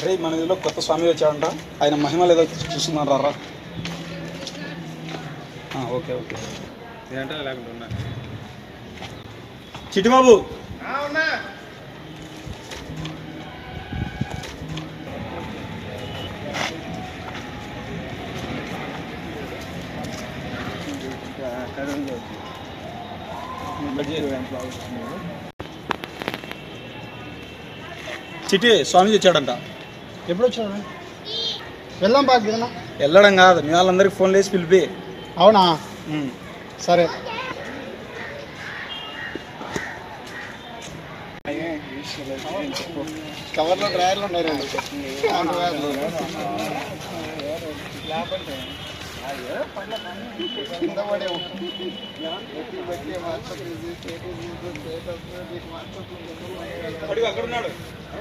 రే మన ఇదిలో కొత్త స్వామి వచ్చాడంట ఆయన మహిమలు ఏదో చూస్తున్నారు రా ఆ, ఓకే ఓకే చిట్టిబాబు చిట్టి స్వామి వచ్చాడంట ఎప్పుడు వచ్చాడు వెళ్దాం బాగా దిగనా వెళ్ళడం కాదు మీ వాళ్ళందరికీ ఫోన్ చేసి పిలిపి అవునా ఉమ్. సరే కవర్లో డ్రాయర్లు ఉన్నాయి రెండు కింద పడేవు అడుగు అక్కడ ఉన్నాడు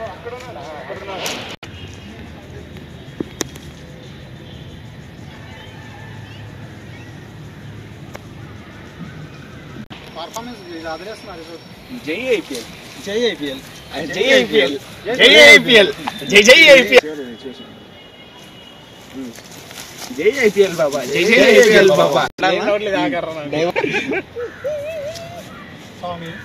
పర్ఫార్మెన్స్ అదిలేస్తున్నారు చూడు. జై ఐపీఎల్ జై ఐపీఎల్ జై ఐపీఎల్ జై ఐపీఎల్ జై జై ఐపీఎల్ జై ఐపీఎల్ బాబా జై జై ఐపీఎల్ బాబా స్వామి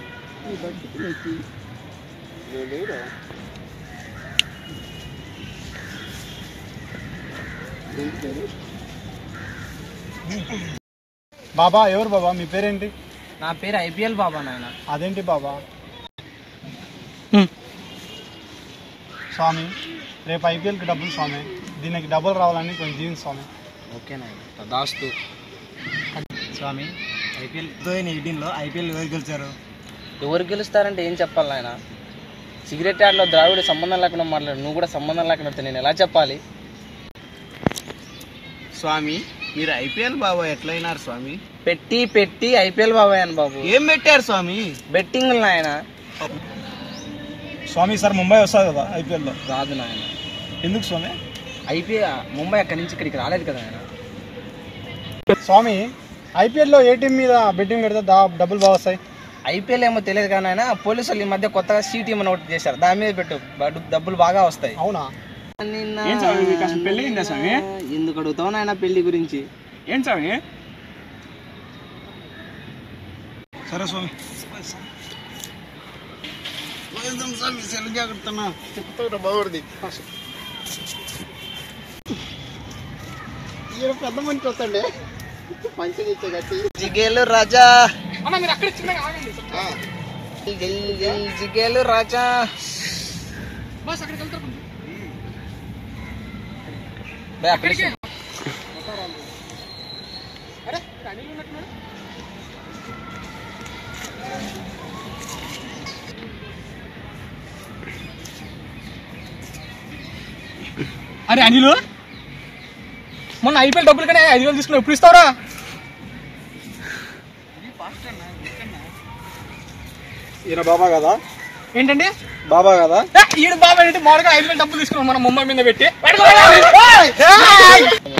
బాబా ఎవరు బాబా మీ పేరేంటి నా పేరు ఐపీఎల్ బాబా నాయన అదేంటి బాబా స్వామి రేపు ఐపీఎల్కి డబ్బులు స్వామి దీనికి డబ్బులు రావాలని కొంచెం జీవించు స్వామి ఓకే నాయన దాస్తు స్వామి ఐపీఎల్ ఎయిటీన్లో ఐపీఎల్ ఎవరు గెలిచారు ఎవరు గెలుస్తారంటే ఏం చెప్పాలి నాయన సిగరెట్ యాడ్లో ద్రావిడ సంబంధం లేకుండా మాట్లాడు నువ్వు కూడా సంబంధం లేకుండా నేను ఎలా చెప్పాలి స్వామి మీరు ఐపీఎల్ బాబా ఎట్లయినారు స్వామి పెట్టి పెట్టి ఐపీఎల్ బాబాయ్ అని బాబు ఏం పెట్టారు స్వామి బెట్టింగ్ నాయన స్వామి సార్ ముంబై వస్తుంది కదా ఐపీఎల్లో రాదు నాయన ఎందుకు స్వామి ఐపీఎల్ ముంబై అక్కడి నుంచి ఇక్కడికి రాలేదు కదా నాయన స్వామి ఐపీఎల్లో ఏ టీం మీద బెట్టింగ్ పెడితే దా డబ్బులు బాగా వస్తాయి ఐపీఎల్ ఏమో తెలియదు కానీ ఆయన పోలీసు వాళ్ళు ఈ మధ్య కొత్తగా సీ టీం అని ఒకటి చేశారు దాని మీద పెట్టు బడు- డబ్బులు బాగా వస్తాయి అవునా పెళ్లి స్వామి ఎందుకు అడుగుతావు నాయన పెళ్లి గురించి ఏం స్వామి సరే స్వామి చెప్తాడు బాగుంది ఈయన పెద్ద మనిషి వస్తాండి మంచిగా ఇచ్చే గట్టి జిగేలు రాజా జిగేల్ జిగేల్ జిగేలు రాజా బే, అక్కడికి అరే అనిలు మొన్న ఐపీఎల్ డబ్బులు కానీ ఐదు వేలు తీసుకుని ఎప్పుడు ఇస్తావురా ఈయన బాబా కదా ఏంటండి బాబా కదా ఈడు బాబా ఏంటి మామూలుగా ఐదు వేలు డబ్బులు తీసుకున్నాం మనం ముంబై మీద పెట్టి